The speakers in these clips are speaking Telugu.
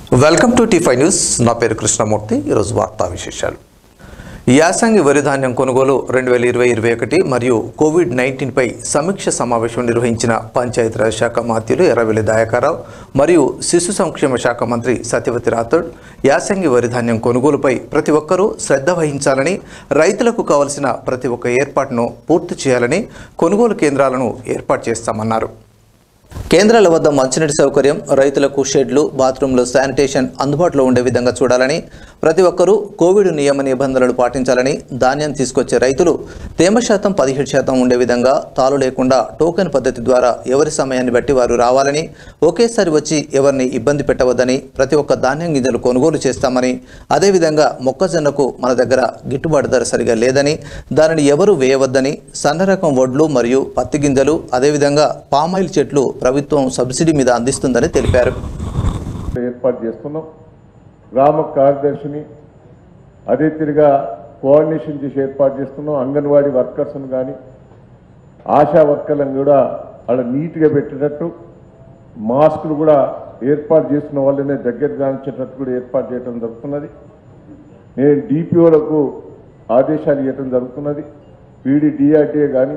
Welcome to T five news నా పేరు కృష్ణమూర్తి ఈరోజు వార్తా విశేషాలు యాసంగి వరి ధాన్యం కొనుగోలు రెండు వేల ఇరవై ఇరవై ఒకటి మరియు కోవిడ్ నైన్టీన్పై సమీక్ష సమావేశం నిర్వహించిన పంచాయతీరాజ్ శాఖ మంత్రులు ఎర్రవెల్లి దయాకర్రావు మరియు శిశు సంక్షేమ శాఖ మంత్రి సత్యవతి రాథోడ్ యాసంగి వరి ధాన్యం కొనుగోలుపై ప్రతి ఒక్కరూ శ్రద్ధ వహించాలని రైతులకు కావలసిన ప్రతి ఒక్క ఏర్పాటును పూర్తి చేయాలని కొనుగోలు కేంద్రాలను ఏర్పాటు చేస్తామన్నారు కేంద్రాల వద్ద మంచినీటి సౌకర్యం రైతులకు షెడ్లు బాత్రూంలు శానిటేషన్ అందుబాటులో ఉండే విధంగా చూడాలని ప్రతి ఒక్కరూ కోవిడ్ నియమ నిబంధనలు పాటించాలని ధాన్యం తీసుకొచ్చే రైతులు తేమ శాతం పదిహేడు శాతం ఉండే విధంగా తాలు లేకుండా టోకెన్ పద్ధతి ద్వారా ఎవరి సమయాన్ని బట్టి వారు రావాలని ఒకేసారి వచ్చి ఎవరిని ఇబ్బంది పెట్టవద్దని ప్రతి ఒక్క ధాన్యం గింజలు కొనుగోలు చేస్తామని అదేవిధంగా మొక్కజొన్నకు మన దగ్గర గిట్టుబాటు ధర సరిగా లేదని దానిని ఎవరూ వేయవద్దని సన్న రకం వడ్లు మరియు పత్తి గింజలు అదేవిధంగా పామాయిల్ చెట్లు ప్రభుత్వం సబ్సిడీ మీద అందిస్తుందని తెలిపారు ఏర్పాటు చేస్తున్నాం గ్రామ కార్యదర్శిని అదే తిరిగా కోఆర్డినేషన్ చేసి ఏర్పాటు చేస్తున్నాం అంగన్వాడీ వర్కర్స్ని కానీ ఆశా వర్కర్లను కూడా అక్కడ నీట్గా పెట్టేటట్టు మాస్కులు కూడా ఏర్పాటు చేస్తున్న వాళ్ళనే దగ్గర కానిచ్చేటట్టు కూడా ఏర్పాటు చేయడం జరుగుతున్నది నేను డిపిఓలకు ఆదేశాలు ఇవ్వటం జరుగుతున్నది పీడీ డిఆర్టీఏ కానీ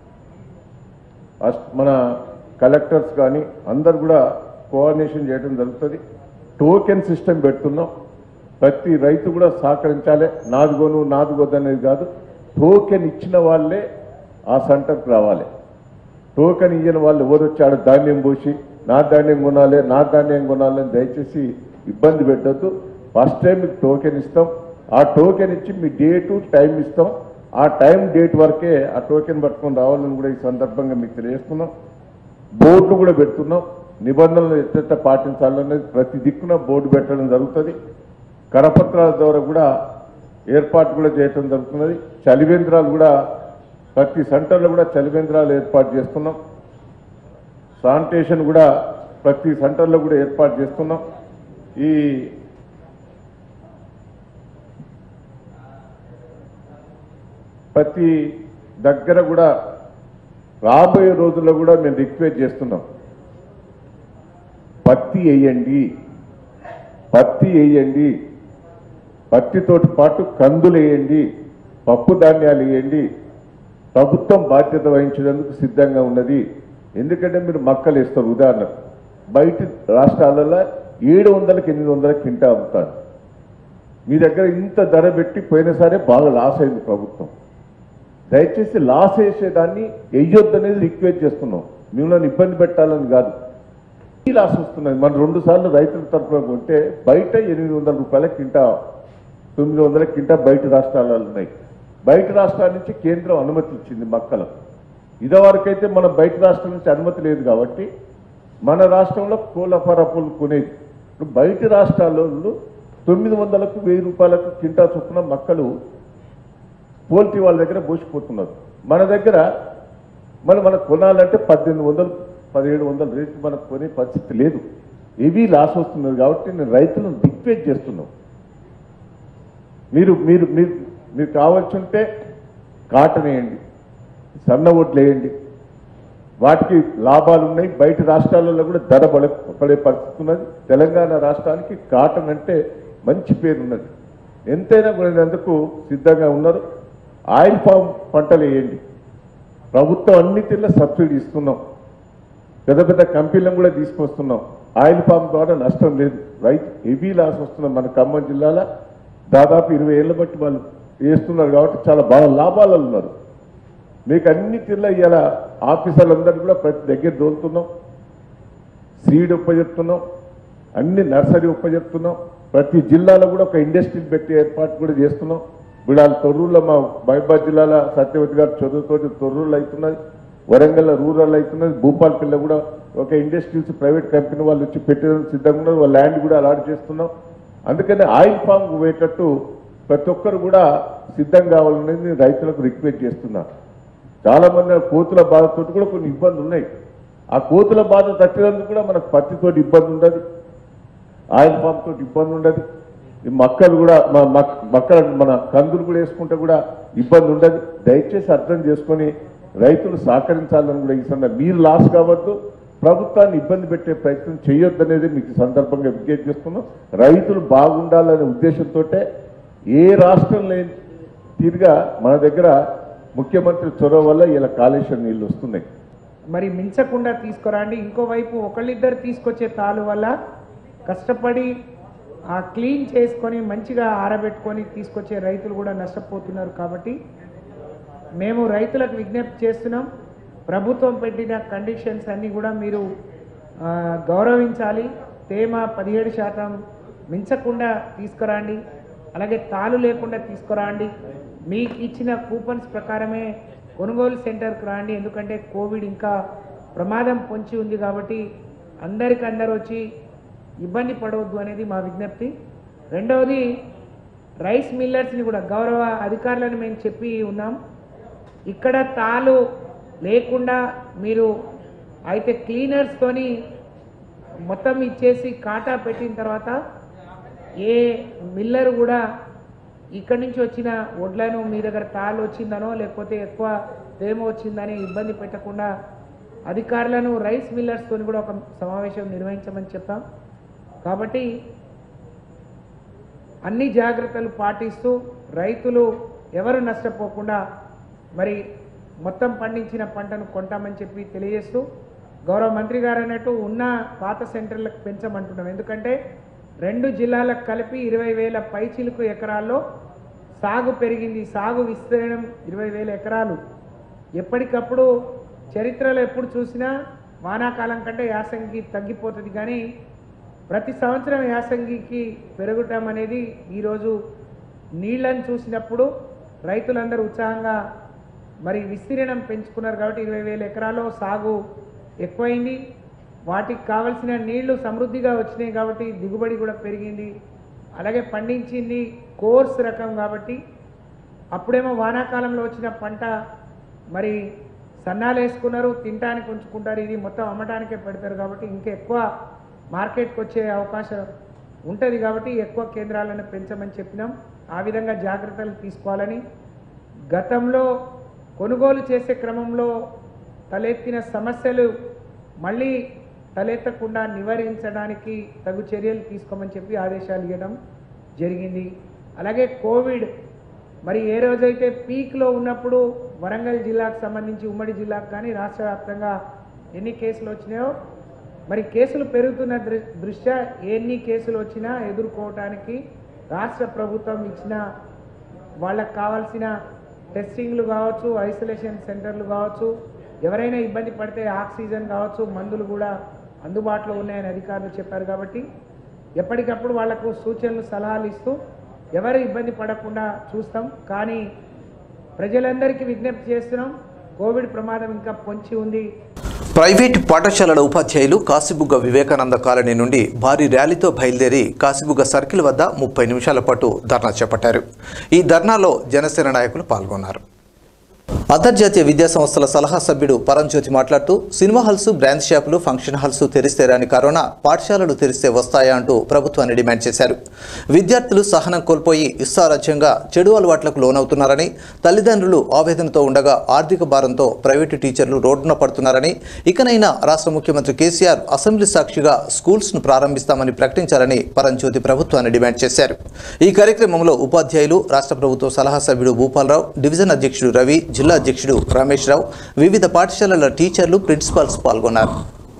అస్- మన కలెక్టర్స్ కానీ అందరు కూడా కోఆర్డినేషన్ చేయడం జరుగుతుంది టోకెన్ సిస్టమ్ పెడుతున్నాం ప్రతి రైతు కూడా సహకరించాలి నాదుగోను నాదుగోదు అనేది కాదు టోకెన్ ఇచ్చిన వాళ్ళే ఆ సెంటర్కి రావాలి టోకెన్ ఇయ్యని వాళ్ళు ఎవరు వచ్చాడు ధాన్యం పోసి నా ధాన్యం కొనాలి నా ధాన్యం కొనాలి అని దయచేసి ఇబ్బంది పెట్టద్దు ఫస్ట్ టైం మీకు టోకెన్ ఇస్తాం ఆ టోకెన్ ఇచ్చి మీ డేటు టైం ఇస్తాం ఆ టైం డేట్ వరకే ఆ టోకెన్ పట్టుకొని రావాలని కూడా ఈ సందర్భంగా మీకు తెలియజేస్తున్నాం బోర్డులు కూడా పెడుతున్నాం నిబంధనలు ఎట్ట పాటించాలనేది ప్రతి దిక్కున బోర్డు పెట్టడం జరుగుతుంది కరపత్రాల ద్వారా కూడా ఏర్పాటు కూడా చేయటం జరుగుతున్నది చలివేంద్రాలు కూడా ప్రతి సెంటర్లో కూడా చలివేంద్రాలు ఏర్పాటు చేస్తున్నాం శానిటేషన్ కూడా ప్రతి సెంటర్లో కూడా ఏర్పాటు చేస్తున్నాం ఈ ప్రతి దగ్గర కూడా రాబోయే రోజుల్లో కూడా మేము రిక్వెస్ట్ చేస్తున్నాం పత్తి వేయండి పత్తి వేయండి పత్తితోటి పాటు కందులు వేయండి పప్పు ధాన్యాలు వేయండి ప్రభుత్వం బాధ్యత వహించేందుకు సిద్ధంగా ఉన్నది ఎందుకంటే మీరు మక్కలు వేస్తారు ఉదాహరణకు బయట రాష్ట్రాలలో ఏడు వందలకి ఎనిమిది వందలకి కింటా అమ్ముతారు మీ దగ్గర ఇంత ధర పెట్టి పోయినసారే బాగా లాస్ అయింది ప్రభుత్వం దయచేసి లాస్ వేసేదాన్ని వెయ్యొద్దు అనేది రిక్వెస్ట్ చేస్తున్నాం మిమ్మల్ని ఇబ్బంది పెట్టాలని కాదు ఈ లాస్ వస్తున్నది మన రెండు సార్లు రైతుల తరఫున కొంటే బయట ఎనిమిది వందల రూపాయల కింటా తొమ్మిది వందల కింటా బయట రాష్ట్రాలలో ఉన్నాయి బయట రాష్ట్రాల నుంచి కేంద్రం అనుమతి ఇచ్చింది మక్కలకు ఇదివరకైతే మన బయట రాష్ట్రం నుంచి అనుమతి లేదు కాబట్టి మన రాష్ట్రంలో కోళ్ళ పరపులు కొనేది ఇప్పుడు బయట రాష్ట్రాలలో తొమ్మిది వందలకు వెయ్యి రూపాయలకు కింటా చొప్పున మక్కలు పోల్ట్రీ వాళ్ళ దగ్గర పోసిపోతున్నారు మన దగ్గర మరి మనకు కొనాలంటే పద్దెనిమిది వందలు పదిహేడు వందల రేటు మనకు కొనే పరిస్థితి లేదు హెవీ లాస్ వస్తున్నది కాబట్టి నేను రైతులను రిక్వెస్ట్ చేస్తున్నాం మీరు మీరు మీరు మీరు కావాల్సి ఉంటే కాటన్ వేయండి సన్న ఓట్లు వేయండి వాటికి లాభాలు ఉన్నాయి బయట రాష్ట్రాలలో కూడా ధర పడే పడే పరిస్థితి ఉన్నది తెలంగాణ రాష్ట్రానికి కాటన్ అంటే మంచి పేరు ఉన్నది ఎంతైనా కొనేందుకు సిద్ధంగా ఉన్నారు ఆయిల్ ఫామ్ పంటలు వేయండి ప్రభుత్వం అన్ని తీర్ల సబ్సిడీ ఇస్తున్నాం పెద్ద పెద్ద కంపెనీలను కూడా తీసుకొస్తున్నాం ఆయిల్ ఫామ్ ద్వారా నష్టం లేదు రైతు హెవీ లాస్ వస్తున్నాం మన ఖమ్మం జిల్లాలో దాదాపు ఇరవై ఏళ్ళ బట్టి వాళ్ళు వేస్తున్నారు కాబట్టి చాలా బాగా లాభాలలో ఉన్నారు మీకు అన్ని తీర్ల ఇవాళ ఆఫీసర్లందరూ కూడా ప్రతి దగ్గర దోలుతున్నాం సీడ్ ఉపజెప్తున్నాం అన్ని నర్సరీ ఉపజెప్తున్నాం ప్రతి జిల్లాలో కూడా ఒక ఇండస్ట్రీ పెట్టి ఏర్పాటు కూడా చేస్తున్నాం ఇప్పుడు వాళ్ళ తొర్రూరులో మా మహబాద్ జిల్లాలో సత్యవతి గారు చదువుతోటి తొర్రూరులో అవుతున్నది వరంగల్ రూరల్ అవుతున్నది భూపాలపల్లి కూడా ఒక ఇండస్ట్రీస్ ప్రైవేట్ కంపెనీ వాళ్ళు వచ్చి పెట్టేందుకు సిద్ధంగా ఉన్నారు వాళ్ళ ల్యాండ్ కూడా అలాట్ చేస్తున్నాం అందుకని ఆయిల్ ఫామ్ పోయేటట్టు ప్రతి ఒక్కరు కూడా సిద్ధం కావాలనేది నేను రైతులకు రిక్వెస్ట్ చేస్తున్నా చాలా మంది ఆ కోతుల బాధతో కూడా కొన్ని ఇబ్బందులు ఉన్నాయి ఆ కోతుల బాధ తట్టినందుకు కూడా మనకు పత్తితోటి ఇబ్బంది ఉండదు ఆయిల్ పామ్ తోటి ఇబ్బంది ఉండదు ఈ మక్కలు కూడా మా మక్- మక్కలు మన కందులు కూడా వేసుకుంటే కూడా ఇబ్బంది ఉండదు దయచేసి అర్థం చేసుకొని రైతులు సహకరించాలని కూడా ఈ సందర్భంగా మీరు లాస్ కావద్దు ప్రభుత్వాన్ని ఇబ్బంది పెట్టే ప్రయత్నం చేయొద్దనేది మీకు ఈ సందర్భంగా విజ్ఞప్తి చేస్తున్నాం రైతులు బాగుండాలనే ఉద్దేశంతో ఏ రాష్ట్రం లేని తీరుగా మన దగ్గర ముఖ్యమంత్రి చొరవ వల్ల ఇలా కాళేశ్వరం నీళ్లు వస్తున్నాయి మరి మించకుండా తీసుకురండి ఇంకోవైపు ఒకళ్ళిద్దరు తీసుకొచ్చే తాలు వల్ల కష్టపడి ఆ క్లీన్ చేసుకొని మంచిగా ఆరబెట్టుకొని తీసుకొచ్చే రైతులు కూడా నష్టపోతున్నారు కాబట్టి మేము రైతులకు విజ్ఞప్తి చేస్తున్నాం ప్రభుత్వం పెట్టిన కండిషన్స్ అన్నీ కూడా మీరు ఆ, గౌరవించాలి తేమ పదిహేడు శాతం మించకుండా తీసుకురండి అలాగే తాలు లేకుండా తీసుకురండి మీకు ఇచ్చిన కూపన్స్ ప్రకారమే కొనుగోలు సెంటర్కి రాండి ఎందుకంటే కోవిడ్ ఇంకా ప్రమాదం పొంచి ఉంది కాబట్టి అందరికి అందరు వచ్చి ఇబ్బంది పడవద్దు అనేది మా విజ్ఞప్తి రెండవది రైస్ మిల్లర్స్ని కూడా గౌరవ అధికారులను మేము చెప్పి ఉన్నాం ఇక్కడ తాలు లేకుండా మీరు అయితే క్లీనర్స్తోని మొత్తం ఇచ్చేసి కాటా పెట్టిన తర్వాత ఏ మిల్లర్ కూడా ఇక్కడి నుంచి వచ్చిన వడ్లను మీ దగ్గర తాలు వచ్చిందనో లేకపోతే ఎక్కువ తేమ వచ్చిందని ఇబ్బంది పెట్టకుండా అధికారులను రైస్ మిల్లర్స్తో కూడా ఒక సమావేశం నిర్వహించమని చెప్పాం కాబట్టి అన్ని జాగ్రత్తలు పాటిస్తూ రైతులు ఎవరు నష్టపోకుండా మరి మొత్తం పండించిన పంటను కొంటామని చెప్పి తెలియజేస్తూ గౌరవ మంత్రి గారు అన్నట్టు ఉన్న పాత సెంటర్లకు పెంచమంటున్నాం ఎందుకంటే రెండు జిల్లాలకు కలిపి ఇరవై వేల పైచిలుకు ఎకరాల్లో సాగు పెరిగింది సాగు విస్తీర్ణం ఇరవై వేల ఎకరాలు ఎప్పటికప్పుడు చరిత్రలో ఎప్పుడు చూసినా వానాకాలం కంటే యాసంగి తగ్గిపోతుంది కానీ ప్రతి సంవత్సరం యాసంగికి పెరగటం అనేది ఈరోజు నీళ్ళని చూసినప్పుడు రైతులందరూ ఉత్సాహంగా మరి విస్తీర్ణం పెంచుకున్నారు కాబట్టి ఇరవై వేల ఎకరాల్లో సాగు ఎక్కువైంది వాటికి కావలసిన నీళ్లు సమృద్ధిగా వచ్చినాయి కాబట్టి దిగుబడి కూడా పెరిగింది అలాగే పండించింది కోర్స్ రకం కాబట్టి అప్పుడేమో వానాకాలంలో వచ్చిన పంట మరి సన్నాలు వేసుకున్నారు తినడానికి ఉంచుకుంటారు ఇది మొత్తం అమ్మటానికే పెడతారు కాబట్టి ఇంకా ఎక్కువ మార్కెట్కి వచ్చే అవకాశం ఉంటుంది కాబట్టి ఎక్కువ కేంద్రాలను పెంచమని చెప్పినాం ఆ విధంగా జాగ్రత్తలు తీసుకోవాలని గతంలో కొనుగోలు చేసే క్రమంలో తలెత్తిన సమస్యలు మళ్ళీ తలెత్తకుండా నివారించడానికి తగు చర్యలు తీసుకోమని చెప్పి ఆదేశాలు ఇవ్వడం జరిగింది అలాగే కోవిడ్ మరి ఏ రోజైతే పీక్లో ఉన్నప్పుడు వరంగల్ జిల్లాకు సంబంధించి ఉమ్మడి జిల్లాకు కానీ రాష్ట్ర వ్యాప్తంగా ఎన్ని కేసులు వచ్చినాయో మరి కేసులు పెరుగుతున్న దృ- దృష్ట్యా ఎన్ని కేసులు వచ్చినా ఎదుర్కోవటానికి రాష్ట్ర ప్రభుత్వం ఇచ్చిన వాళ్ళకి కావాల్సిన టెస్టింగ్లు కావచ్చు ఐసోలేషన్ సెంటర్లు కావచ్చు ఎవరైనా ఇబ్బంది పడితే ఆక్సిజన్ కావచ్చు మందులు కూడా అందుబాటులో ఉన్నాయని అధికారులు చెప్పారు కాబట్టి ఎప్పటికప్పుడు వాళ్లకు సూచనలు సలహాలు ఇస్తూ ఎవరు ఇబ్బంది పడకుండా చూస్తాం కానీ ప్రజలందరికీ విజ్ఞప్తి చేస్తున్నాం కోవిడ్ ప్రమాదం ఇంకా పొంచి ఉంది ప్రైవేటు పాఠశాలల ఉపాధ్యాయులు కాశీబుగ్గ వివేకానంద కాలనీ నుండి భారీ ర్యాలీతో బయలుదేరి కాశీబుగ్గ సర్కిల్ వద్ద ముప్పై నిమిషాల పాటు ధర్నా చేపట్టారు ఈ ధర్నాలో జనసేన నాయకులు పాల్గొన్నారు అంతర్జాతీయ విద్యా సంస్థల సలహా సభ్యుడు పరంజ్యోతి మాట్లాడుతూ సినిమా హాల్స్ బ్రాంచ్ షాపులు ఫంక్షన్ హాల్స్ తెరిస్తే రాని కరోనా పాఠశాలలు తెరిస్తే వస్తాయా అంటూ ప్రభుత్వాన్ని డిమాండ్ చేశారు విద్యార్థులు సహనం కోల్పోయి ఇష్టారాజ్యంగా చెడు అలవాట్లకు లోనవుతున్నారని తల్లిదండ్రులు ఆవేదనతో ఉండగా ఆర్థిక భారంతో ప్రైవేటు టీచర్లు రోడ్డున పడుతున్నారని ఇకనైనా రాష్ట్ర ముఖ్యమంత్రి కేసీఆర్ అసెంబ్లీ సాక్షిగా స్కూల్స్ను ప్రారంభిస్తామని ప్రకటించాలని పరంజ్యోతి ప్రభుత్వాన్ని డిమాండ్ చేశారు ఈ కార్యక్రమంలో ఉపాధ్యాయులు రాష్ట్ర ప్రభుత్వ సలహా సభ్యుడు భూపాలరావు డివిజన్ అధ్యక్షుడు రవి జిల్లా అధ్యక్షుడు రమేష్ రావు వివిధ పాఠశాలల టీచర్లు ప్రిన్సిపాల్స్ పాల్గొన్నారు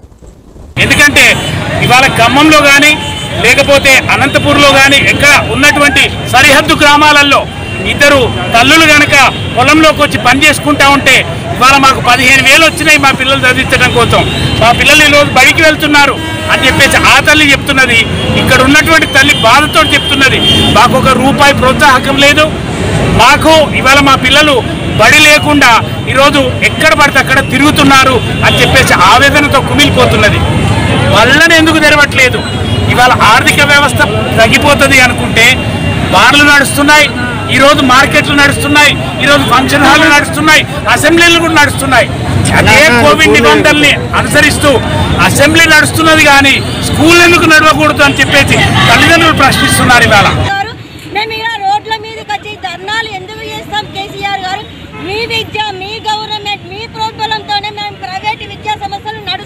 ఎందుకంటే ఇవాళ ఖమ్మంలో కానీ లేకపోతే అనంతపూర్లో కానీ ఎక్కడ ఉన్నటువంటి సరిహద్దు గ్రామాలలో ఇద్దరు తల్లులు గనక పొలంలోకి వచ్చి పని చేసుకుంటా ఉంటే ఇవాళ మాకు పదిహేను వేలు వచ్చినాయి మా పిల్లలు చదివించడం కోసం మా పిల్లలు ఈరోజు బడికి వెళ్తున్నారు అని చెప్పేసి ఆ తల్లి చెప్తున్నది ఇక్కడ ఉన్నటువంటి తల్లి బాధతో చెప్తున్నది మాకు ఒక రూపాయి ప్రోత్సాహకం లేదు మాకు ఇవాళ మా పిల్లలు బడి లేకుండా ఈరోజు ఎక్కడ పడితే అక్కడ తిరుగుతున్నారు అని చెప్పేసి ఆవేదనతో కుమిలిపోతున్నది వాళ్ళని ఎందుకు తెరవట్లేదు ఇవాళ ఆర్థిక వ్యవస్థ తగ్గిపోతుంది అనుకుంటే బార్లు నడుస్తున్నాయి ఈరోజు మార్కెట్లు నడుస్తున్నాయి ఈరోజు ఫంక్షన్ హాల్లు నడుస్తున్నాయి అసెంబ్లీలు కూడా నడుస్తున్నాయి అదే కోవిడ్ నిబంధనల్ని అనుసరిస్తూ అసెంబ్లీ నడుస్తున్నది కానీ స్కూల్ ఎందుకు నడవకూడదు అని చెప్పేసి తల్లిదండ్రులు ప్రశ్నిస్తున్నారు ఇవాళ గారు మేము ఇలా రోడ్ల మీదకి వచ్చి ధర్నాలు ఎందుకు చేస్తాం కేసీఆర్ గారు మీ విద్య మీ గవర్నమెంట్ మీ ప్రోద్బలంతోనే మేము ప్రైవేట్ విద్యా సంస్థలు నడుస్తూ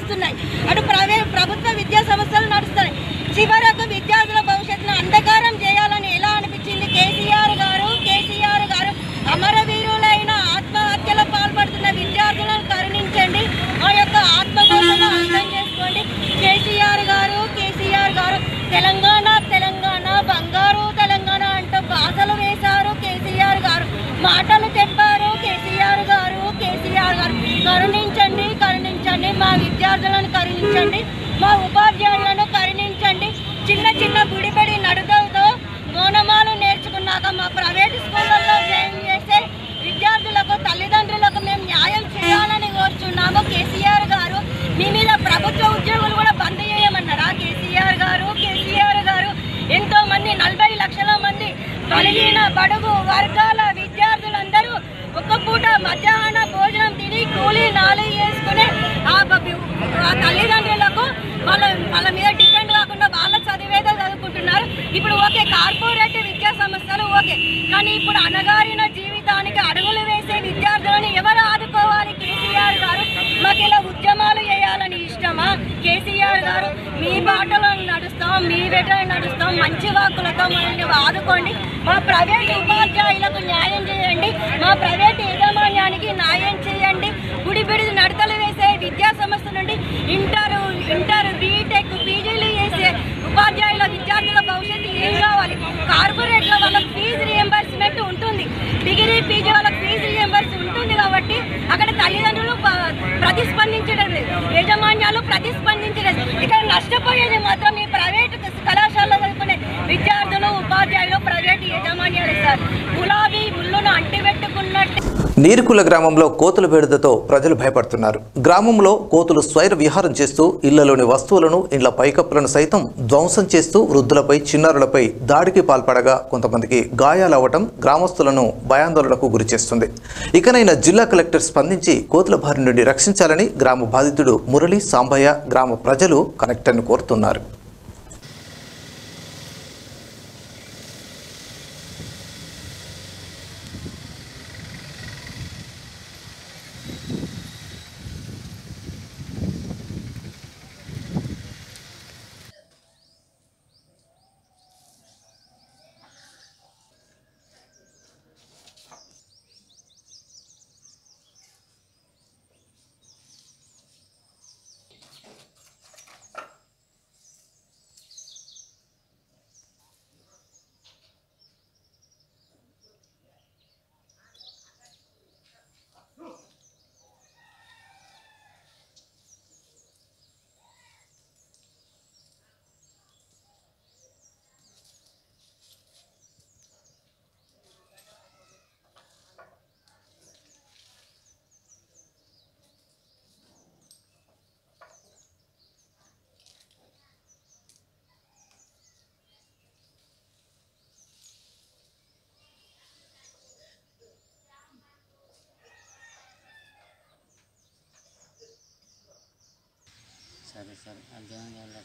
నడుస్తున్నాయి అటు ప్రైవే ప్రభుత్వ విద్యా సంస్థలు నడుస్తున్నాయి చివరకు విద్యార్థుల భవిష్యత్తును అంధకారం చేయాలని ఎలా అనిపించింది కేసీఆర్ గారు కేసీఆర్ గారు అమరవీరులైన ఆత్మహత్యల పాల్పడుతున్న విద్యార్థులను కరుణించండి మా యొక్క ఆత్మగౌరవం అర్థం చేసుకోండి కేసీఆర్ గారు కేసీఆర్ గారు తెలంగాణ తెలంగాణ బంగారు తెలంగాణ అంటూ బాధలు వేశారు కేసీఆర్ గారు మాటలు చెప్పారు కేసీఆర్ గారు కేసీఆర్ గారు కరుణించండి కరుణించండి మా విద్యార్థులను కరుణించండి మా ఉపాధ్యాయులను కరుణించండి చిన్న చిన్న బుడిబడి నడుదలతో మోనమాలు నేర్చుకున్నాక మా ప్రైవేట్ స్కూళ్ళల్లో జాయిన్ చేసే విద్యార్థులకు తల్లిదండ్రులకు మేము న్యాయం చేయాలని కోరుచున్నాము కేసీఆర్ గారు మీ మీద ప్రభుత్వ ఉద్యోగులు కూడా బంద్ చేయమన్నారా కేసీఆర్ గారు కేసీఆర్ గారు ఎంతో మంది నలభై లక్షల మంది బలహీన బడుగు వర్గాల విద్యార్థులందరూ ఒక్క పూట మధ్యాహ్న భోజనం తిని కూలీ నాలుగు వేసుకునే ఆ బ- ఆ తల్లిదండ్రులకు వాళ్ళ వాళ్ళ మీద డిపెండ్ కాకుండా వాళ్ళ చదివేదో చదువుకుంటున్నారు ఇప్పుడు ఓకే కార్పొరేట్ విద్యా సంస్థలు ఓకే కానీ ఇప్పుడు అనగారిన జీవితానికి అడుగులు వేసే విద్యార్థులను ఎవరు ఆదుకోవాలి కేసీఆర్ గారు మాకు ఇలా ఉద్యమాలు చేయాలని ఇష్టమా కేసీఆర్ గారు మీ బాటలో నడుస్తాం మీ వెంట నడుస్తాం మంచి వాక్కులతో మనల్ని ఆదుకోండి మా ప్రైవేట్ ఉపాధ్యాయులకు న్యాయం చేయండి మా ప్రైవేట్ యాజమాన్యానికి న్యాయం చేయండి గుడి బిడి నడతలు వేసే విద్యా సంస్థ నుండి ఇంటర్ ఇంటర్ బీటెక్ పీజీలు చేసే ఉపాధ్యాయుల విద్యార్థుల భవిష్యత్తు ఏం కావాలి కార్పొరేట్లో వాళ్ళకి ఫీజు రియంబర్స్మెంట్ ఉంటుంది డిగ్రీ పీజీ వాళ్ళకి ఫీజు రియంబర్స్ ఉంటుంది కాబట్టి అక్కడ తల్లిదండ్రులు ప- ప్రతిస్పందించడం లేదు యాజమాన్యాలు ప్రతిస్పందించలేదు ఇక్కడ నష్టపోయేది మాత్రం ఈ ప్రైవేట్ కళాశాలలో చదువుకునే విద్యార్థులు ఉపాధ్యాయులు ప్రైవేట్ యాజమాన్యాలు సార్ గులాబీ ముళ్ళును అంటిపెట్టుకున్నట్టు నీరుకుల గ్రామంలో కోతుల బెడదతో ప్రజలు భయపడుతున్నారు గ్రామంలో కోతులు స్వైర విహారం చేస్తూ ఇళ్లలోని వస్తువులను ఇండ్ల పైకప్పులను సైతం ధ్వంసం చేస్తూ వృద్ధులపై చిన్నారులపై దాడికి పాల్పడగా కొంతమందికి గాయాలవ్వటం గ్రామస్తులను భయాందోళనకు గురిచేస్తుంది ఇకనైనా జిల్లా కలెక్టర్ స్పందించి కోతుల బారి నుండి రక్షించాలని గ్రామ బాధితుడు మురళి సాంబయ్య గ్రామ ప్రజలు కలెక్టర్ను కోరుతున్నారు సరే సరే అర్థం కాలేదు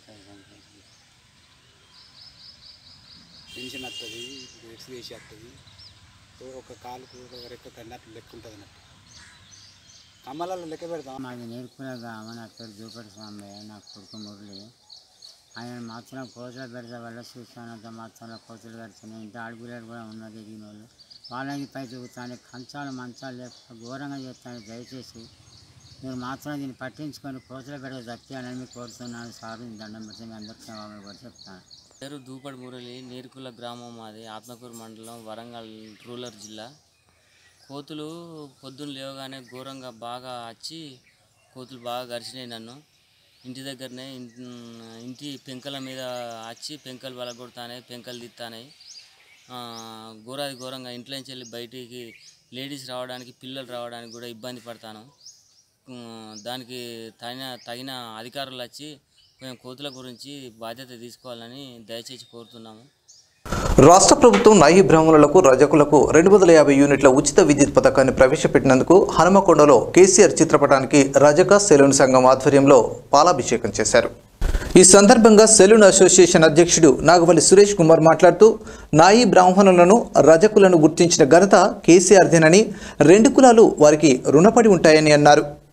పెన్షన్ వస్తుంది రేట్స్ వేసి వస్తుంది ఒక కాలుకు ఒక రెక్క కన్నట్టు లెక్క ఉంటుంది అన్నట్టు కమ్మలలో లెక్క పెడతాం మాది నేర్పుకునే గ్రామం నా పేరు దూపటి స్వామి నా కొడుకు మురళి ఆయన మాత్రం కోతుల పెడత వల్ల చూస్తానంత మాత్రం కోతులు పెడుతున్నాయి ఇంత ఆడపిల్లలు కూడా ఉన్నది ఎదిగిన వాళ్ళు వాళ్ళకి పై తిరుగుతాను కంచాలు మంచాలు లేక ఘోరంగా చేస్తాను దయచేసి మీరు మాత్రం దీన్ని పట్టించుకొని కోతుల పెడత తప్పియాలని మీకు కోరుతున్నాను సారు ఈ దండం పెడితే మీ అందరికీ క్షమాపణ కూడా చెప్తాను పేరు దూపడి మురళి నీరుకుల గ్రామం మాది ఆత్మకూరు మండలం వరంగల్ రూరల్ జిల్లా కోతులు పొద్దున్న లేవగానే ఘోరంగా బాగా వచ్చి కోతులు బాగా గరిచినాయి నన్ను ఇంటి దగ్గరనే ఇన్- ఇంటి పెంకల మీద వచ్చి పెంకలు బలగొడతానాయి పెంకలు తిత్తానాయి ఘోరాది ఘోరంగా ఇంట్లో నుంచి వెళ్ళి బయటికి లేడీస్ రావడానికి పిల్లలు రావడానికి కూడా ఇబ్బంది పడతాను ఉమ్, దానికి తగిన తగిన అధికారులు వచ్చి కొంచెం కోతుల గురించి బాధ్యత తీసుకోవాలని దయచేసి కోరుతున్నాము రాష్ట్ర ప్రభుత్వం నాయి బ్రాహ్మణులకు రజకులకు రెండు వందల యాభై యూనిట్ల ఉచిత విద్యుత్ పథకాన్ని ప్రవేశపెట్టినందుకు హనుమకొండలో కేసీఆర్ చిత్రపటానికి రజక సెలూన్ సంఘం ఆధ్వర్యంలో పాలాభిషేకం చేశారు ఈ సందర్భంగా సెలూన్ అసోసియేషన్ అధ్యక్షుడు నాగవల్లి సురేష్ కుమార్ మాట్లాడుతూ నాయి బ్రాహ్మణులను రజకులను గుర్తించిన ఘనత కేసీఆర్దేనని రెండు కులాలు వారికి రుణపడి ఉంటాయని అన్నారు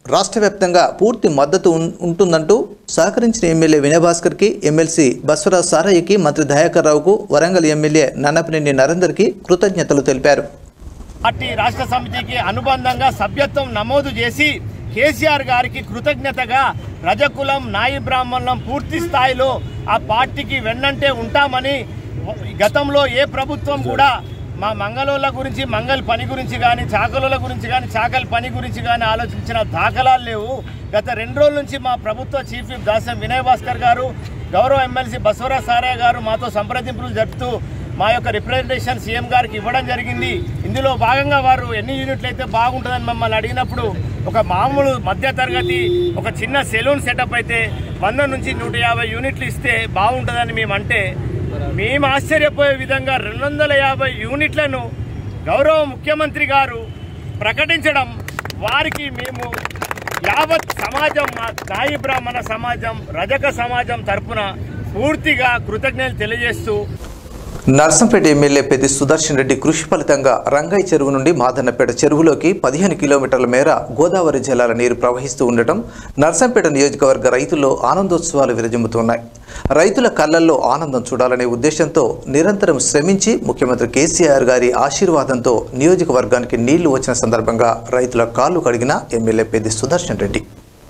రాష్ట్ర వ్యాప్తంగా పూర్తి మద్దతు ఉం- ఉంటుందంటూ సహకరించిన ఎమ్మెల్యే వినయభాస్కర్కి ఎమ్మెల్సీ బస్వరాజ్ సారయ్యకి మంత్రి దయాకర్ రావుకు వరంగల్ ఎమ్మెల్యే నన్నపనేని నరేందర్కి కృతజ్ఞతలు తెలిపారు పార్టీ రాష్ట్ర సమితికి అనుబంధంగా సభ్యత్వం నమోదు చేసి కేసీఆర్ గారికి కృతజ్ఞతగా రజకులం నాయి బ్రాహ్మణులం పూర్తి స్థాయిలో ఆ పార్టీకి వెన్నంటే ఉంటామని గతంలో ఏ ప్రభుత్వం కూడా మా మంగళోళ్ళ గురించి మంగళ పని గురించి కానీ చాకలోల గురించి కానీ చాకలి పని గురించి కానీ ఆలోచించిన దాఖలాలు లేవు గత రెండు రోజుల నుంచి మా ప్రభుత్వ చీఫ్ విప్ దాసం వినయ్ భాస్కర్ గారు గౌరవ ఎమ్మెల్సీ బసవరాజ్ సారయ్య గారు మాతో సంప్రదింపులు జరుపుతూ మా యొక్క రిప్రజెంటేషన్ సీఎం గారికి ఇవ్వడం జరిగింది ఇందులో భాగంగా వారు ఎన్ని యూనిట్లు అయితే బాగుంటుందని మమ్మల్ని అడిగినప్పుడు ఒక మామూలు మధ్యతరగతి ఒక చిన్న సెలూన్ సెటప్ అయితే వంద నుంచి నూట యాభై యూనిట్లు ఇస్తే బాగుంటుందని మేము అంటే మేము ఆశ్చర్యపోయే విధంగా రెండు వందల యాభై యూనిట్లను గౌరవ ముఖ్యమంత్రి గారు ప్రకటించడం వారికి మేము యావత్ సమాజం మా నాయి బ్రాహ్మణ సమాజం రజక సమాజం తరపున పూర్తిగా కృతజ్ఞతలు తెలియజేస్తూ నర్సంపేట ఎమ్మెల్యే పెద్ది సుదర్శన్ రెడ్డి కృషి ఫలితంగా రంగాయి చెరువు నుండి మాదన్నపేట చెరువులోకి పదిహేను కిలోమీటర్ల మేర గోదావరి జలాల నీరు ప్రవహిస్తూ ఉండటం నర్సంపేట నియోజకవర్గ రైతుల్లో ఆనందోత్సవాలు విరజిమ్ముతున్నాయి రైతుల కళ్ళల్లో ఆనందం చూడాలనే ఉద్దేశంతో నిరంతరం శ్రమించి ముఖ్యమంత్రి కేసీఆర్ గారి ఆశీర్వాదంతో నియోజకవర్గానికి నీళ్లు వచ్చిన సందర్భంగా రైతుల కాళ్లు కడిగిన ఎమ్మెల్యే పెద్ది సుదర్శన్ రెడ్డి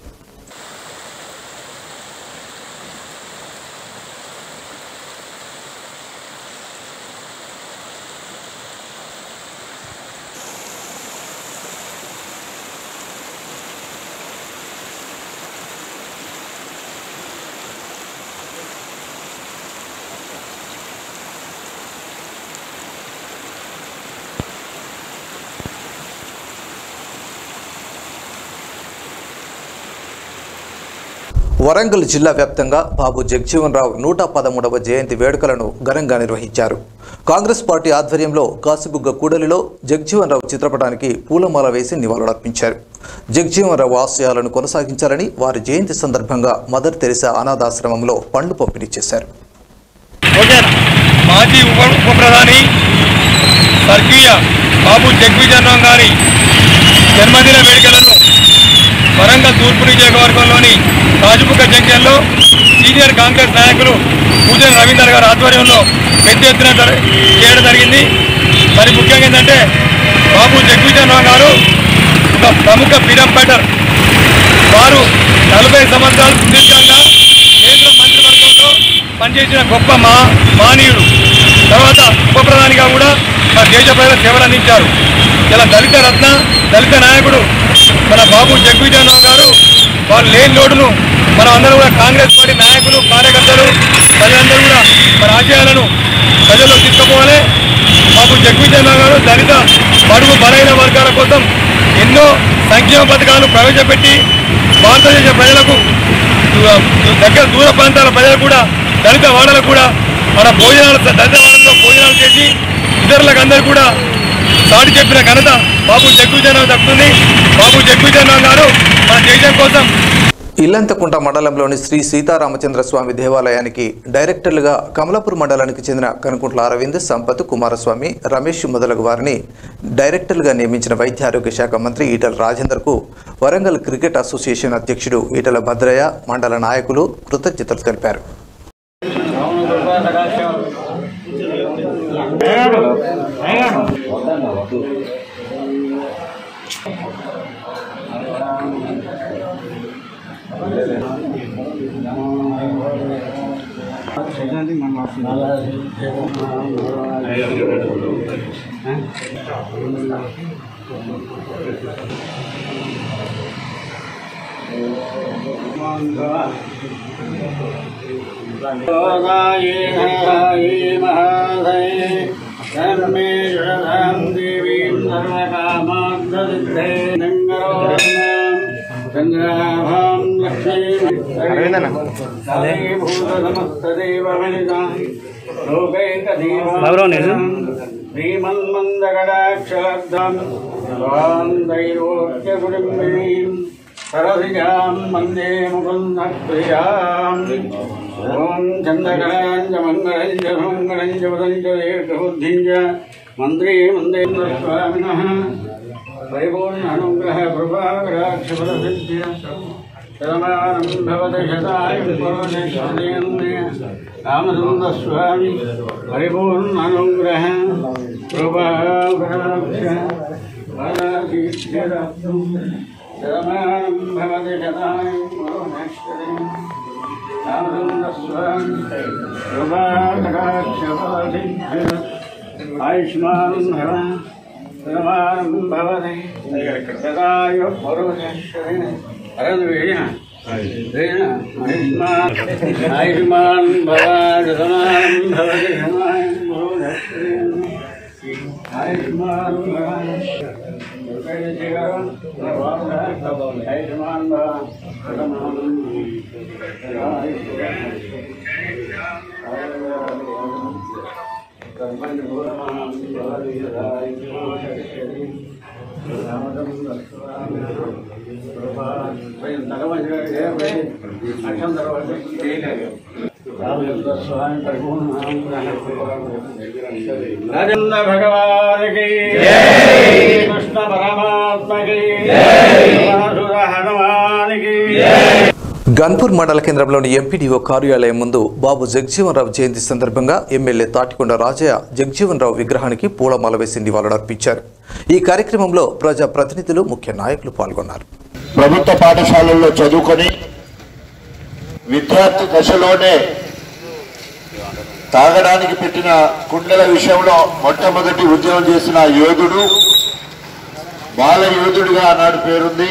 వరంగల్ జిల్లా వ్యాప్తంగా బాబు జగజీవన్ రావు నూట పదమూడవ జయంతి వేడుకలను ఘనంగా నిర్వహించారు కాంగ్రెస్ పార్టీ ఆధ్వర్యంలో కాసిబుగ్గ కూడలిలో జగజీవన్ రావు చిత్రపటానికి పూలమాల వేసి నివాళులర్పించారు జగజీవన్ రావు ఆశయాలను కొనసాగించాలని వారి జయంతి సందర్భంగా మదర్ తెరిసా అనాథాశ్రమంలో పండ్లు పంపిణీ చేశారు మాజీ ఉప ఉప ప్రధాని స్వర్గీయ బాబు జగ్విజన్రామ్ గారి జన్మదిన వేడుకలను వరంగల్ తూర్పు నియోజకవర్గంలోని రాజుముఖ జంక్షన్లో సీనియర్ కాంగ్రెస్ నాయకులు పూజన రవీందర్ గారి ఆధ్వర్యంలో పెద్ద ఎత్తున జర- చేయడం జరిగింది మరి ముఖ్యంగా ఏంటంటే బాబు జగ్విజన్రామ్ గారు ఒక ప్రముఖ ఫ్రీడమ్ ఫైటర్ వారు నలభై సంవత్సరాలు సుదీర్ఘంగా కేంద్ర మంత్రివర్గంలో పనిచేసిన గొప్ప మా మానీయుడు తర్వాత ఉప ప్రధానిగా కూడా మన దేశ ప్రజల సేవలు అందించారు ఇలా దళిత రత్న దళిత నాయకుడు మన బాబు జగ్విజయరావు గారు వారు లేని లోటును మనం అందరూ కూడా కాంగ్రెస్ పార్టీ నాయకులు కార్యకర్తలు ప్రజలందరూ కూడా మన ఆశయాలను ప్రజల్లో తీసుకుపోవాలి బాబు జగ్విజయరావు గారు దళిత బడుగు బలహీన వర్గాల కోసం ఎన్నో సంక్షేమ పథకాలు ప్రవేశపెట్టి భారతదేశ ప్రజలకు దూ- దగ్గర దూర ప్రాంతాల ప్రజలకు కూడా దళిత వాడలకు కూడా మన భోజనాలు దళిత వాడల్లో భోజనాలు చేసి ఇతరులకు అందరూ కూడా సాటి చెప్పిన ఘనత బాబు జగ్గుజనరావు దక్కుతుంది బాబు జగ్గుజనరావు గారు మన దేశం కోసం ఇల్లంతకుంట మండలంలోని శ్రీ సీతారామచంద్ర స్వామి దేవాలయానికి డైరెక్టర్లుగా కమలాపూర్ మండలానికి చెందిన కనుకుంట్ల అరవింద్ సంపత్ కుమారస్వామి రమేష్ మొదలగు వారిని డైరెక్టర్లుగా నియమించిన వైద్య ఆరోగ్య శాఖ మంత్రి ఈటల రాజేందర్కు వరంగల్ క్రికెట్ అసోసియేషన్ అధ్యక్షుడు ఈటల భద్రయ్య మండల నాయకులు కృతజ్ఞతలు తెలిపారు శ్రీమన్మందగడాక్షాబ్దం ైరోగ్యకుటుంబినీం సరసిజాం వందే ముకుంద ప్రియాం ఓం చంద్రకళాంచ మంగళంచ మంగళంచ వదంచ దీర్ఘబుద్ధించ మంత్రీ మందే స్వామినః పరిపూర్ణ అనుగ్రహ కృపాగ్రాక్షపద సిద్ధ్య శతమానం భవతి శతాయుర్భవతి రామచంద్ర స్వామి పరిపూర్ణ అనుగ్రహ కృపాగ్రాక్ష శతమానం భవతి శతాయుర్భవతి రామచంద్ర స్వామి కృపాగ్రాక్షపద ఆయుష్మాన్ భవ ప్రమాణం భవతి సదాయు పురుషేణ అరదు వేణ వేణ ఆయుష్మాన్ భవ సమానం భవతి సమానం పురుషేణ ఆయుష్మాన్ భవ ఆయుష్మాన్ భవ సమానం రాజేంద్ర భగవానికి కృష్ణ పరమాత్మకి హనుమానికి గన్పూర్ మండల కేంద్రంలోని ఎంపీడీఓ కార్యాలయం ముందు బాబు జగజీవన్ రావు జయంతి సందర్భంగా ఎమ్మెల్యే తాటికొండ రాజయ్య జగజీవన్ రావు విగ్రహానికి పూలమాల వేసి నివాళులర్పించారు ఈ కార్యక్రమంలో ప్రజా ప్రతినిధులు ముఖ్య నాయకులు పాల్గొన్నారు ప్రభుత్వ పాఠశాలల్లో చదువుకొని విద్యార్థి దశలోనే తాగడానికి పెట్టిన కుండల విషయంలో మొట్టమొదటి ఉద్యమం చేసిన యోధుడు బాల యోధుడిగా ఆనాడు పేరుంది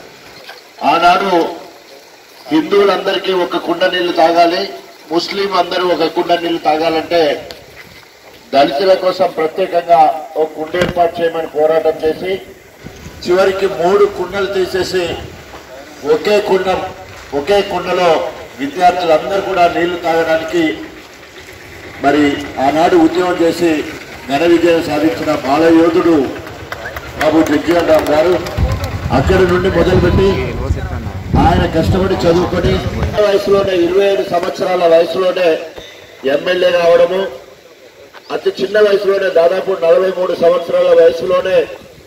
ఆనాడు హిందువులందరికీ ఒక కుండ నీళ్లు తాగాలి ముస్లిం అందరూ ఒక కుండ నీళ్లు తాగాలంటే దళితుల కోసం ప్రత్యేకంగా ఒక కుండ ఏర్పాటు చేయమని పోరాటం చేసి చివరికి మూడు కుండలు తీసేసి ఒకే కుండ ఒకే కుండలో విద్యార్థులందరూ కూడా నీళ్లు తాగడానికి మరి ఆనాడు ఉద్యమం చేసి ఘన విజయం సాధించిన బాలయోధుడు బాబు జగ్జీవన్ రామ్ గారు అక్కడి నుండి మొదలుపెట్టి ఆయన కష్టపడి చదువుకొని చిన్న వయసులోనే ఇరవై ఏడు సంవత్సరాల వయసులోనే ఎమ్మెల్యే కావడము అతి చిన్న వయసులోనే దాదాపు నలభై మూడు సంవత్సరాల వయసులోనే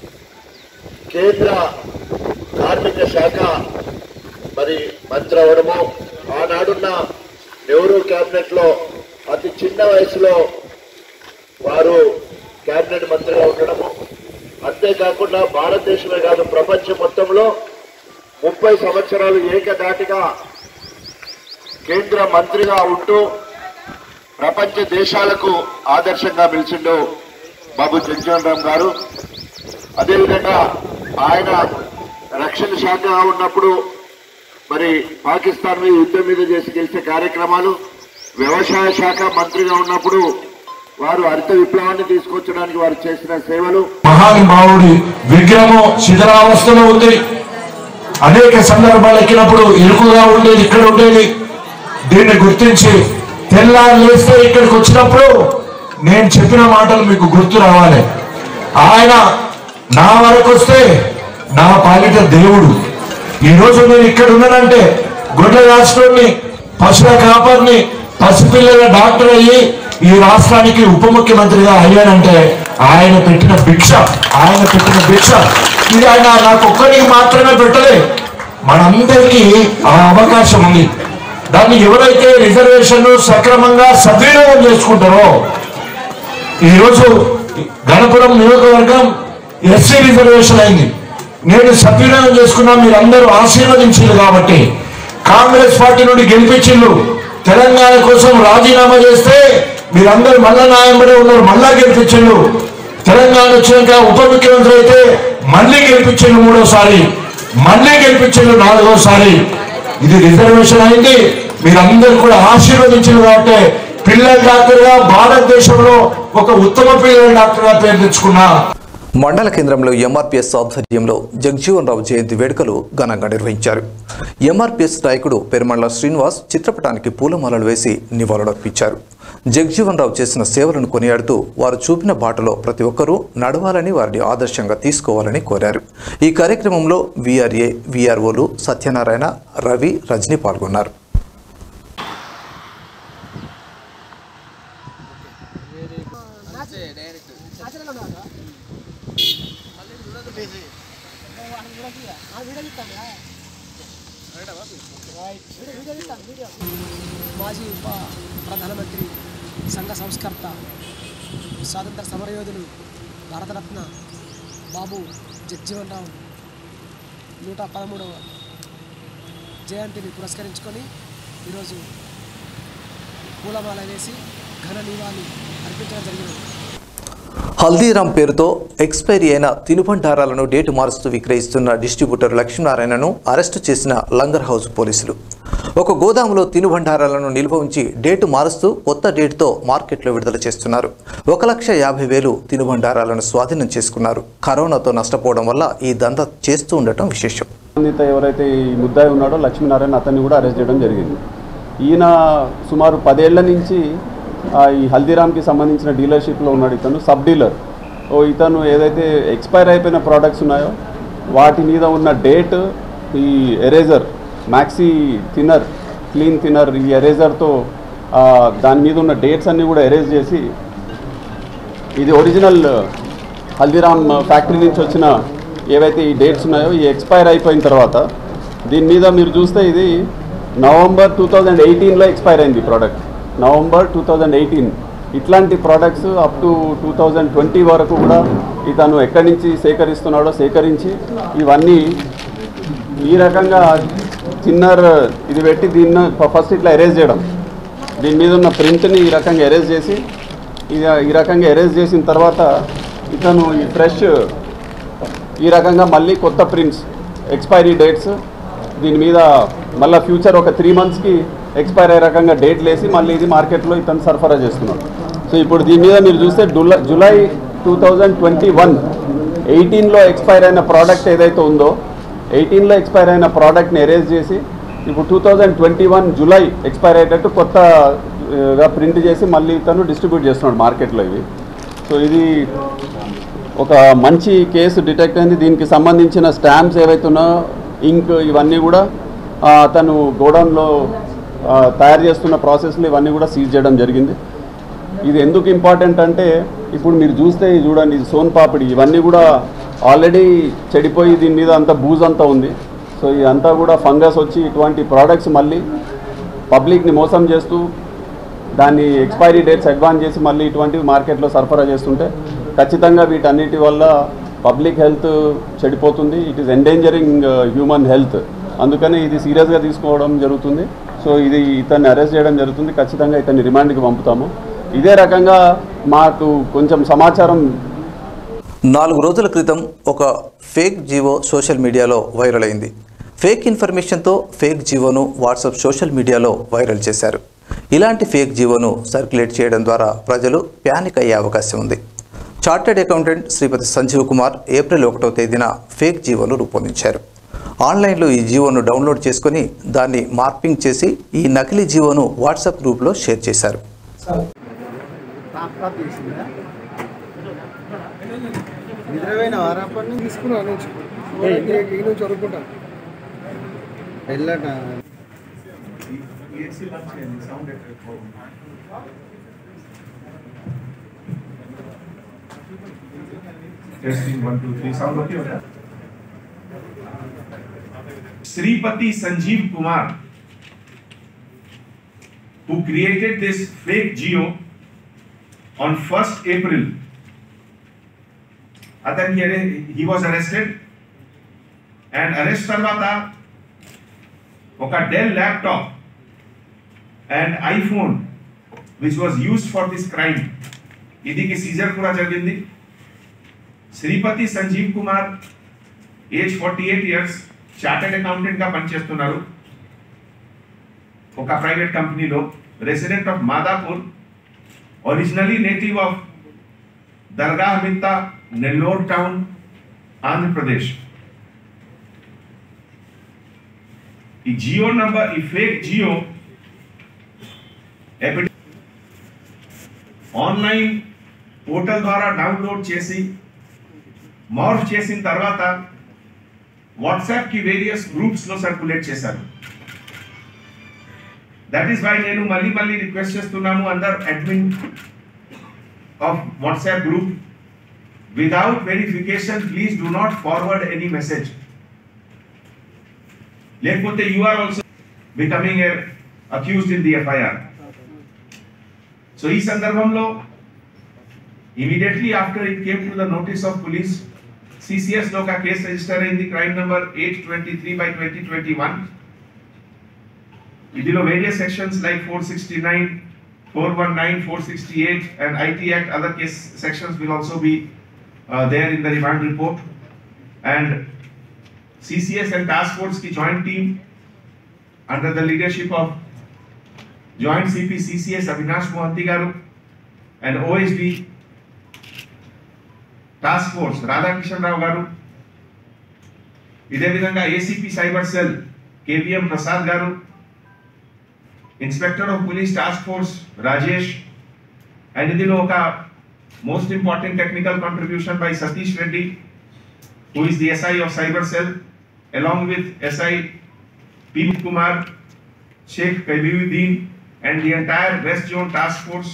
కేంద్ర కార్మిక శాఖ మరి మంత్రి అవడము ఆనాడున్న నెహ్రూ కేబినెట్ లో అతి చిన్న వయసులో వారు కేబినెట్ మంత్రిగా ఉండడము అంతేకాకుండా భారతదేశమే కాదు ప్రపంచం మొత్తంలో ముప్పై సంవత్సరాలు ఏకదాటిగా కేంద్ర మంత్రిగా ఉంటూ ప్రపంచ దేశాలకు ఆదర్శంగా నిలిచిండు బాబు జగ్జీవన్ రామ్ గారు అదేవిధంగా ఆయన రక్షణ శాఖగా ఉన్నప్పుడు మరి పాకిస్తాన్ మీద యుద్ధం మీద చేసి గెలిచే కార్యక్రమాలు వ్యవసాయ శాఖ మంత్రిగా ఉన్నప్పుడు వారు హరిత విప్లవాన్ని తీసుకొచ్చడానికి వారు చేసిన సేవలు మహానుభావుడి విగ్రహం శిథిలావస్థలో ఉంది అనేక సందర్భాలు ఎక్కినప్పుడు ఇరుకుగా ఉండేది ఇక్కడ ఉండేది దీన్ని గుర్తించి తెల్లారు లేస్తే ఇక్కడికి వచ్చినప్పుడు నేను చెప్పిన మాటలు మీకు గుర్తు రావాలి ఆయన నా వరకు వస్తే నా పాలిట దేవుడు ఈ రోజు నేను ఇక్కడ ఉన్నానంటే గొడ్ల రాష్ట్రాన్ని పశువుల కాపర్ని పసిపిల్లల డాక్టర్ అయ్యి ఈ రాష్ట్రానికి ఉప ముఖ్యమంత్రిగా అయ్యానంటే ఆయన పెట్టిన భిక్ష ఆయన పెట్టిన భిక్ష ఇది ఆయన నాకు ఒక్కరికి మాత్రమే పెట్టలే మనందరికీ ఆ అవకాశం ఉంది దాన్ని ఎవరైతే రిజర్వేషన్ సక్రమంగా సద్వినియోగం చేసుకుంటారో ఈరోజు గణపురం నియోజకవర్గం ఎస్సీ రిజర్వేషన్ అయింది నేను సద్వినియోగం చేసుకున్నా మీరందరూ ఆశీర్వదించారు కాబట్టి కాంగ్రెస్ పార్టీ నుండి గెలిపించిండ్రు తెలంగాణ కోసం రాజీనామా చేస్తే మీరందరూ మళ్ళా న్యాయంబడే ఉన్నారు మళ్ళా గెలిపించిండ్రు తెలంగాణ వచ్చినాక ఉప ముఖ్యమంత్రి అయితే మళ్ళీ గెలిపించిండ్రు మూడోసారి మళ్ళీ గెలిపించిండ్రు నాలుగోసారి ఇది రిజర్వేషన్ అయింది మీరందరూ కూడా ఆశీర్వదించారు కాబట్టి పిల్లల డాక్టర్గా భారతదేశంలో ఒక ఉత్తమ పిల్లల డాక్టర్గా పేరు తెచ్చుకున్నా మండల కేంద్రంలో ఎంఆర్పీఎస్ ఆధ్వర్యంలో జగజీవన్ రావు జయంతి వేడుకలు ఘనంగా నిర్వహించారు ఎంఆర్పీఎస్ నాయకుడు పెరుమండ్ల శ్రీనివాస్ చిత్రపటానికి పూలమాలలు వేసి నివాళులర్పించారు జగజీవన్ రావు చేసిన సేవలను కొనియాడుతూ వారు చూపిన బాటలో ప్రతి ఒక్కరూ నడవాలని వారిని ఆదర్శంగా తీసుకోవాలని కోరారు ఈ కార్యక్రమంలో వీఆర్ఏ వీఆర్ఓలు సత్యనారాయణ రవి రజని పాల్గొన్నారు మాజీ ఉప ప్రధానమంత్రి సంఘ సంస్కర్త స్వాతంత్ర సమరయోధులు భారతరత్న బాబు జగ్జీవన్ రావు నూట పదమూడవ జయంతిని పురస్కరించుకొని ఈరోజు పూలమాల వేసి ఘన నివాళి అర్పించడం జరిగినది హల్దీరామ్ పేరుతో ఎక్స్పైరీ అయిన తినుబండారాలను డేటు మారుస్తూ విక్రయిస్తున్న డిస్ట్రిబ్యూటర్ లక్ష్మీనారాయణను అరెస్టు చేసిన లంగర్ హౌస్ పోలీసులు ఒక గోదాములో తినుబండారాలను నిల్వ ఉంచి డేటు మారుస్తూ కొత్త డేటుతో మార్కెట్లో విడుదల చేస్తున్నారు ఒక లక్ష యాభై వేలు తినుబండారాలను స్వాధీనం చేసుకున్నారు కరోనాతో నష్టపోవడం వల్ల ఈ దంద చేస్తూ ఉండటం విశేషం సంబంధిత ఎవరైతే ఈ ముద్దాయి ఉన్నాడో లక్ష్మీనారాయణ అతన్ని కూడా అరెస్ట్ చేయడం జరిగింది ఈయన సుమారు పదేళ్ల నుంచి ఆ, ఈ హల్దీరామ్కి సంబంధించిన డీలర్షిప్లో ఉన్నాడు ఇతను సబ్ డీలర్ ఓ ఇతను ఏదైతే ఎక్స్పైర్ అయిపోయిన ప్రోడక్ట్స్ ఉన్నాయో వాటి మీద ఉన్న డేట్ ఈ eraser maxi thinner clean thinner ఈ ఎరేజర్తో దాని మీద ఉన్న డేట్స్ అన్నీ కూడా ఎరేజ్ చేసి ఇది ఒరిజినల్ హల్దీరామ్ ఫ్యాక్టరీ నుంచి వచ్చిన ఏవైతే ఈ డేట్స్ ఉన్నాయో ఈ ఎక్స్పైర్ అయిపోయిన తర్వాత దీని మీద మీరు చూస్తే ఇది నవంబర్ టూ థౌజండ్ ఎయిటీన్లో ఎక్స్పైర్ అయింది product November two thousand eighteen ఇట్లాంటి products up to two thousand twenty వరకు కూడా ఇతను ఎక్కడి నుంచి సేకరిస్తున్నాడో సేకరించి ఇవన్నీ ఈ రకంగా చిన్నర్ ఇది పెట్టి దీన్ని ఫస్ట్ ఇట్లా ఎరేజ్ చేయడం దీని మీద ఉన్న ప్రింట్ని ఈ రకంగా ఎరేజ్ చేసి ఇక ఈ రకంగా ఎరేజ్ చేసిన తర్వాత ఇతను ఈ ఫ్రెష్ ఈ రకంగా మళ్ళీ కొత్త ప్రింట్స్ ఎక్స్పైరీ డేట్స్ దీని మీద మళ్ళీ ఫ్యూచర్ ఒక త్రీ మంత్స్కి ఎక్స్పైర్ అయ్యే రకంగా డేట్ లేసి మళ్ళీ ఇది మార్కెట్లో ఇతను సరఫరా చేస్తున్నాడు సో ఇప్పుడు దీని మీద మీరు చూస్తే July July two thousand twenty one ఎయిటీన్లో ఎక్స్పైర్ అయిన ప్రోడక్ట్ ఏదైతే ఉందో ఎయిటీన్లో ఎక్స్పైర్ అయిన ప్రోడక్ట్ని ఎరేజ్ చేసి ఇప్పుడు two thousand twenty one July expire అయ్యేటట్టు కొత్తగా ప్రింట్ చేసి మళ్ళీ తను డిస్ట్రిబ్యూట్ చేస్తున్నాడు మార్కెట్లో ఇవి సో ఇది ఒక మంచి కేసు డిటెక్ట్ అయింది దీనికి సంబంధించిన స్టాంప్స్ ఏవైతే ఉన్నాయో ఇంక్ ఇవన్నీ కూడా ఆ, తను గోడౌన్లో ఆ, తయారు చేస్తున్న ప్రాసెస్లో ఇవన్నీ కూడా సీజ్ చేయడం జరిగింది ఇది ఎందుకు ఇంపార్టెంట్ అంటే ఇప్పుడు మీరు చూస్తే ఇది చూడండి ఇది సోన్ పాపిడి ఇవన్నీ కూడా ఆల్రెడీ చెడిపోయి దీని మీద అంత బూజ్ అంతా ఉంది సో ఇదంతా కూడా ఫంగస్ వచ్చి ఇటువంటి ప్రోడక్ట్స్ మళ్ళీ పబ్లిక్ని మోసం చేస్తూ దాన్ని ఎక్స్పైరీ డేట్స్ అడ్వాన్స్ చేసి మళ్ళీ ఇటువంటివి మార్కెట్లో సరఫరా చేస్తుంటే ఖచ్చితంగా వీటన్నిటి వల్ల పబ్లిక్ హెల్త్ చెడిపోతుంది it is endangering human health అందుకని ఇది సీరియస్గా తీసుకోవడం జరుగుతుంది సో ఇది ఇతన్ని అరెస్ట్ చేయడం జరుగుతుంది ఖచ్చితంగా ఇతన్ని రిమాండ్కి పంపుతాము ఇదే రకంగా మాకు కొంచెం సమాచారం నాలుగు రోజుల క్రితం ఒక ఫేక్ జీవో సోషల్ మీడియాలో వైరల్ అయింది ఫేక్ ఇన్ఫర్మేషన్తో ఫేక్ జీవోను వాట్సాప్ సోషల్ మీడియాలో వైరల్ చేశారు ఇలాంటి ఫేక్ జీవోను సర్క్యులేట్ చేయడం ద్వారా ప్రజలు ప్యానిక్ అయ్యే అవకాశం ఉంది chartered accountant Sripathi Sanjeev Kumar April ఒకటో తేదీన ఫేక్ జీవోను రూపొందించారు ఆన్లైన్లో ఈ జీవోను డౌన్లోడ్ చేసుకొని దాన్ని మార్పింగ్ చేసి ఈ నకిలీ జీవోను వాట్సాప్ గ్రూప్లో షేర్ చేశారు నిద్రపోయిన వారాపడిని తీసుకున్నా నుంచి ఈ నుంచి చదువుకుంటా వెళ్ళట Testing one, two, three. Sound okay होता Sripati Sanjeev Kumar, who created this fake geo on 1st April. అతనికి he was arrested and arrest తర్వాత ఒక Dell laptop and iPhone which was used for this crime ఇదికి సీజర్ కూడా జరిగింది Sripathi Sanjeev Kumar age forty eight years chartered accountant గా పనిచేస్తున్నారు ఒక ప్రైవేట్ కంపెనీలో resident of Madhapur originally native of Dargamitta Nellore town Andhra Pradesh ఈ జియో నంబర్ ఈ ఫేక్ జియో ఆన్లైన్ పోర్టల్ ద్వారా డౌన్లోడ్ చేసి మార్ఫ్ చేసిన తర్వాత వాట్సాప్ కి వేరియస్ గ్రూప్స్ లో సర్క్యులేట్ చేశారు దట్ ఈస్ వై నేను మళ్ళీ మళ్ళీ రిక్వెస్ట్ చేస్తున్నాము అందర్ admin of WhatsApp group without verification, please do not forward any message. లేకపోతే you are also becoming a accused in the FIR. సో ఈ సందర్భంలో immediately after it came to the notice of police CCS లో ఒక కేసు రిజిస్టర్ అయింది crime number eight twenty three by twenty twenty one ఇందులో various sections like four sixty nine four one nine four sixty eight and IT act other case sections will also be there in the remand report and CCS and task force కి joint team under the leadership of joint CP CCS Avinash Mohanty garu and OSD task force Radhakishan Rao garu ఇదే విధంగా ACP cyber cell KVM Prasad garu inspector of police task force Rajesh and ఇందులో ఒక most important technical contribution by Satish Reddy who is the SI of Cyber Cell, along with SI Pip Kumar, Sheikh Kabiuddin, and the entire West Zone Task Force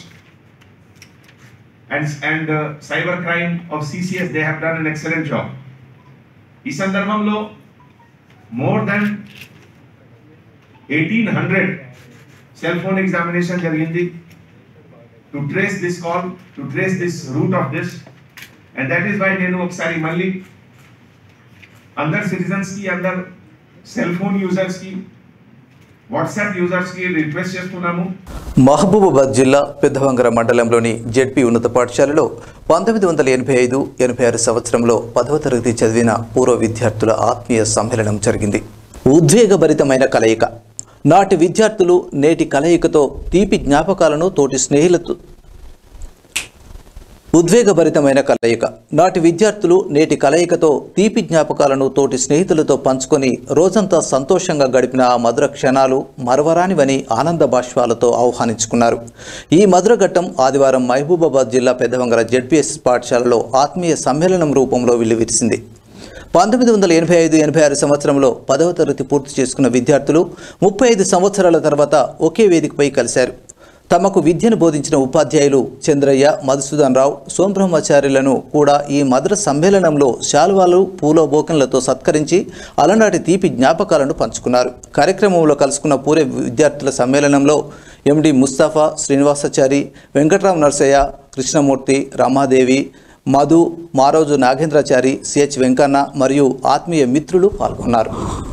and, and uh, cyber crime of CCS, they have done an excellent job. ఈ సందర్భంలో more than eighteen hundred cell phone examination జరిగింది to trace this call to trace this route of this and that is why నేను ఒకసారి మళ్ళీ అందరు సిటిజన్స్ కి అందరు సెల్ ఫోన్ యూజర్స్ కి వాట్సాప్ యూజర్స్ కి రిక్వెస్ట్ చేస్తున్నాము మహబూబాబాద్ జిల్లా పెద్దవంగర మండలంలోని జెడ్పీ ఉన్నత పాఠశాలలో పంతొమ్మిది వందల ఎనభై ఐదు ఎనభై ఆరు సంవత్సరంలో పదవ తరగతి చదివిన పూర్వ విద్యార్థుల ఆత్మీయ సమ్మేళనం జరిగింది ఉద్వేగభరితమైన కలయిక నాటి విద్యార్థులు నేటి కలయికతో తీపి జ్ఞాపకాలను తోటి స్నేహితులతో ఉద్వేగభరితమైన కలయిక నాటి విద్యార్థులు నేటి కలయికతో తీపి జ్ఞాపకాలను తోటి స్నేహితులతో పంచుకొని రోజంతా సంతోషంగా గడిపిన ఆ మధుర క్షణాలు మరవరానివని ఆనంద బాష్పాలతో ఆహ్వానించుకున్నారు ఈ మధుర ఘట్టం ఆదివారం మహబూబాబాద్ జిల్లా పెద్దవంగర జెడ్పీఎస్ పాఠశాలలో ఆత్మీయ సమ్మేళనం రూపంలో వెల్లివిరిసింది పంతొమ్మిది వందల ఎనభై ఐదు ఎనభై ఆరు సంవత్సరంలో పదవ తరగతి పూర్తి చేసుకున్న విద్యార్థులు ముప్పై ఐదు సంవత్సరాల తర్వాత ఒకే వేదికపై కలిశారు తమకు విద్యను బోధించిన ఉపాధ్యాయులు చంద్రయ్య మధుసూదన్ రావు సోంబ్రహ్మచార్యులను కూడా ఈ మధుర సమ్మేళనంలో శాలువాలు పూలబోకన్లతో సత్కరించి అలనాటి తీపి జ్ఞాపకాలను పంచుకున్నారు కార్యక్రమంలో కలుసుకున్న పూరే విద్యార్థుల సమ్మేళనంలో ఎండి ముస్తాఫా శ్రీనివాసాచారి వెంకట్రావు నర్సయ్య కృష్ణమూర్తి రమాదేవి మధు మారోజు నాగేంద్రాచారి సిహెచ్ వెంకన్న మరియు ఆత్మీయ మిత్రులు పాల్గొన్నారు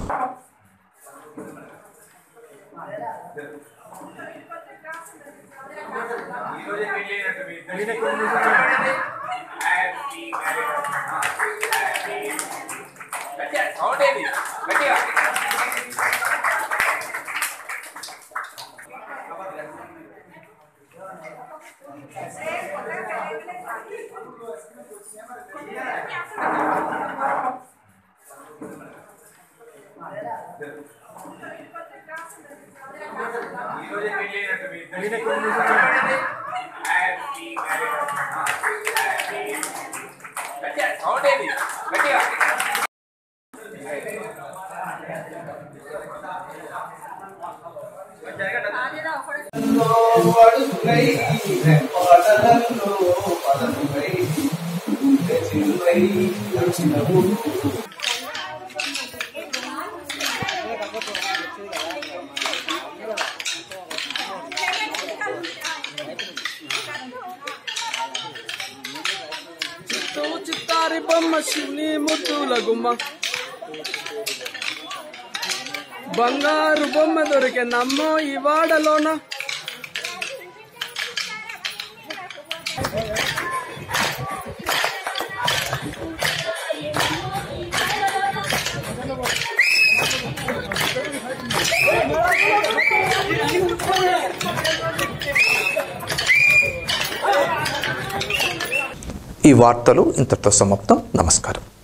చిత్తూ చిత్తారి బొమ్మ శివుని ముద్దుల గుమ్మ బంగారు బొమ్మ దొరికే నమ్మో ఈ వాడలోన ఈ వార్తలు ఇంతటితో సమాప్తం నమస్కారం